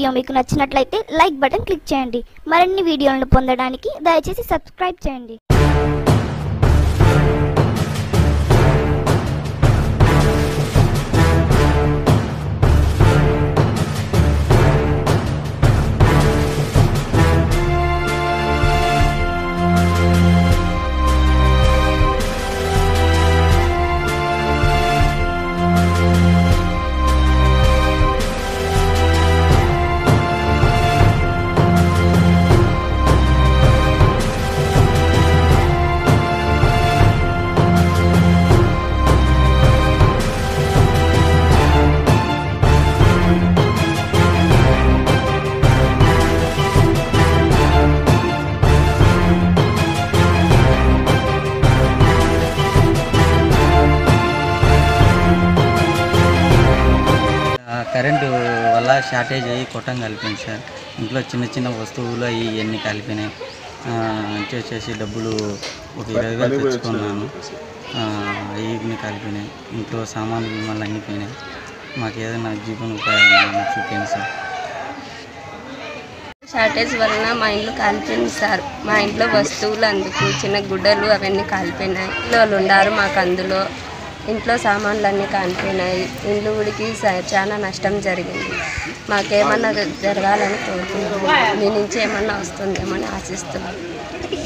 video మీకు నచ్చినట్లయితే like button click చేయండి మరిన్ని వీడియోలను పొందడానికి దయచేసి సబ్స్క్రైబ్ చేయండి ఆ, కరెంటు వల్ల షార్టేజ్ అయ్యి కొట్టం కలిపింది సార్ ఇంట్లో చిన్న చిన్న వస్తువులు అవి ఇవన్నీ కలిపినాయి ఆ, వచ్చేసేసి డబ్బులు ఒక ఇరవై వేలు తెచ్చుకున్నాను ఆ, ఇవన్నీ కలిపినాయి ఇంట్లో సామాన్లు మిమ్మల్ని అన్నీ పోయినాయి మాకు ఏదైనా జీవన ఉపాయం చూపించండి సార్ షార్టేజ్ వలన మా ఇంట్లో కాలిపోయింది సార్ మా ఇంట్లో వస్తువులు అందుకు చిన్న గుడ్డలు అవన్నీ కాలిపోయినాయి ఇంట్లో వాళ్ళు ఉన్నారు మాకు అందులో ఇంట్లో సామాన్లు అన్నీ కాలిపోయినాయి ఇల్లు ఉడికి స- చాలా నష్టం జరిగింది మాకేమన్నా జరగాలని కోరుకుంటున్నాం మీ నుంచి ఏమన్నా వస్తుందేమని ఆశిస్తున్నాం